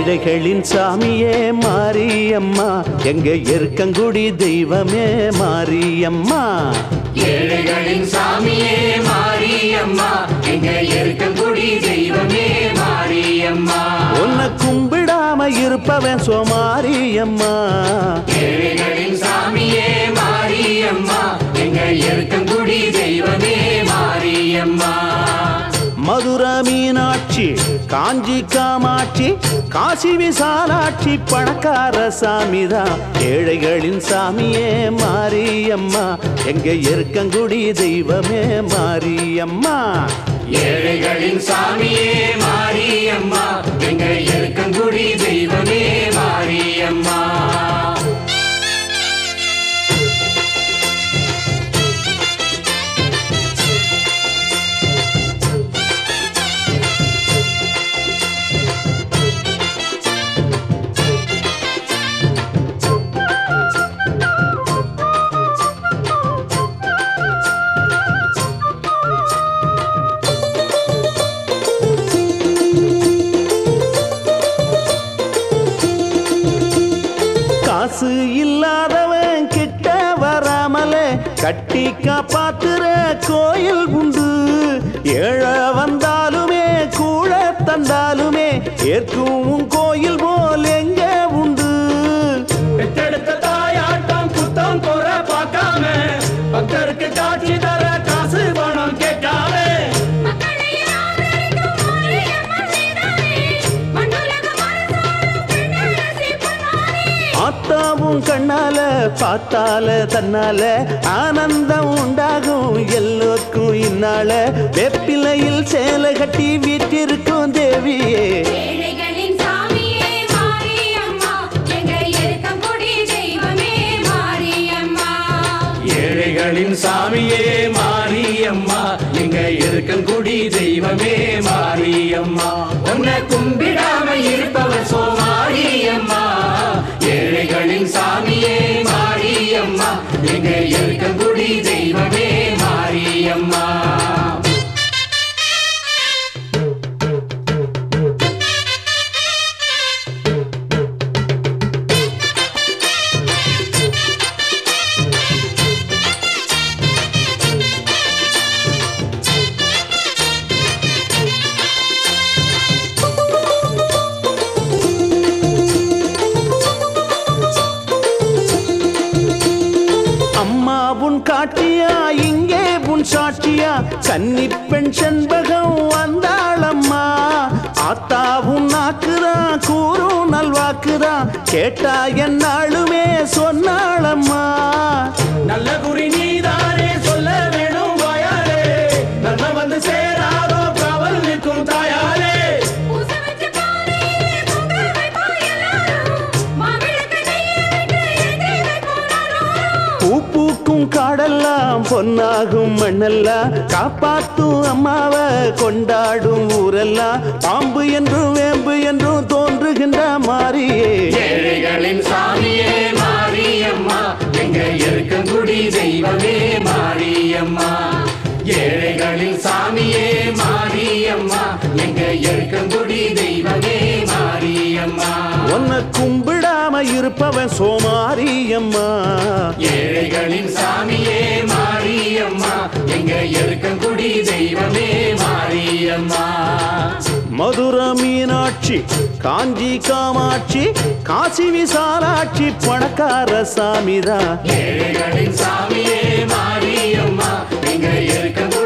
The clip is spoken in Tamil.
ஏழைகளின் சாமியே மாரியம்மா எங்க இருக்கங்குடி தெய்வமே மாரியம்மா ஏழைகளின் சாமியே மாரியம்மா எங்க இருக்கங்குடி தெய்வமே மாரியம்மா உன்னை கும்பிடாம இருப்பவன் சோமாரியம்மா ஏழைகளின் சாமியே மாரியம்மா எங்க இருக்கங்குடி தெய்வமே மாரியம்மா மதுர மீனாட்சி காஞ்சி காமாட்சி காசி விசாலாட்சி பணக்கார சாமிதான் ஏழைகளின் சாமியே மாரியம்மா எங்க இருக்கங்குடி தெய்வமே மாரியம்மா ஏழைகளின் சாமியே மாரியம்மா எங்க இருக்கங்குடி தெய்வமே மாரியம்மா காசு இல்லாதவன் கிட்ட வராமலே கட்டி காப்பாத்துற கோயில் உண்டு ஏழை வந்தாலுமே கூட தந்தாலுமே ஏற்கும் உன் கோயில் போல் எங்க உண்டு பெற்றெடுத்த தாயாட்டம் குத்தம் குற பார்க்காம பக்தருக்கு காட்சி தர காசு பணம் கேட்காம மக்களை ஆதரிக்கும் மாரியம்மன் நீதானே மண்ணுலக மனசாரும் பெண்ணரசி பொன்னானே ஆத்தாவும் கண்ணால பார்த்தால தன்னால ஆனந்தம் உண்டாகும் எல்லோருக்கும் இன்னால வெப்பிலையில் சேலை கட்டி வீட்டிருக்கும் தேவியே ஏழைகளின் சாமியே மாரியம்மா எங்க இருக்கங்குடி தெய்வமே மாரியம்மா ஏழைகளின் சாமியே மாரியம்மா எங்க இருக்கங்குடி தெய்வமே மாரியம்மா உன்னை கும்பிடாம இருப்பவர் சோமாரியம்மா ஏழைகளின் சாமியே மாரியம்மா எங்க இருக்கங்குடி தெய்வமே மாரியம்மா அம்மா உன் காட்டியா இங்கே உன் சாட்சியா கன்னி பெண் செண்பகம் வந்தாளம்மா ஆத்தாவும் நாக்குதான் கூறும் நல்வாக்குதான் கேட்டா என்னாலுமே சொன்னாளம்மா நல்ல குறி நீதானே சொல்ல வேணும் வாயாலே நன்மை வந்து சேராதோ காவல் நிற்கும் தாயாரே பூச வச்ச பானையிலே பொங்க வைப்பா எல்லாரும் மாவிளக்கு நெய்யை விட்டு ஏற்றி வைப்போம் நாள்தோறும். பூ பூக்கும் காடெல்லாம் பொன்னாகும் மண்ணெல்லாம் காப்பாத்தும் அம்மாவை கொண்டாடும் ஊரெல்லாம் பாம்பு என்றும் வேம்பு என்றும் தோன்றுகின்ற மாறியே ஏழைகளின் சாமியே மாரியம்மா எங்க இருக்கங்குடி தெய்வமே மாரியம்மா ஏழைகளின் சாமியே மாரியம்மா எங்க இருக்கங்குடி தெய்வமே மாரியம்மா உன்னை கும்பிடாம இருப்பவன் சோமாரியம்மா ஏழைகளின் சாமியே மாரியம்மா எங்க இருக்கங்குடி தெய்வமே மாரியம்மா மதுர மீனாட்சி காஞ்சி காமாட்சி காசி விசாலாட்சி பணக்கார சாமிதான் ஏழைகளின் சாமியே மாரியம்மா எங்க இருக்கங்குடி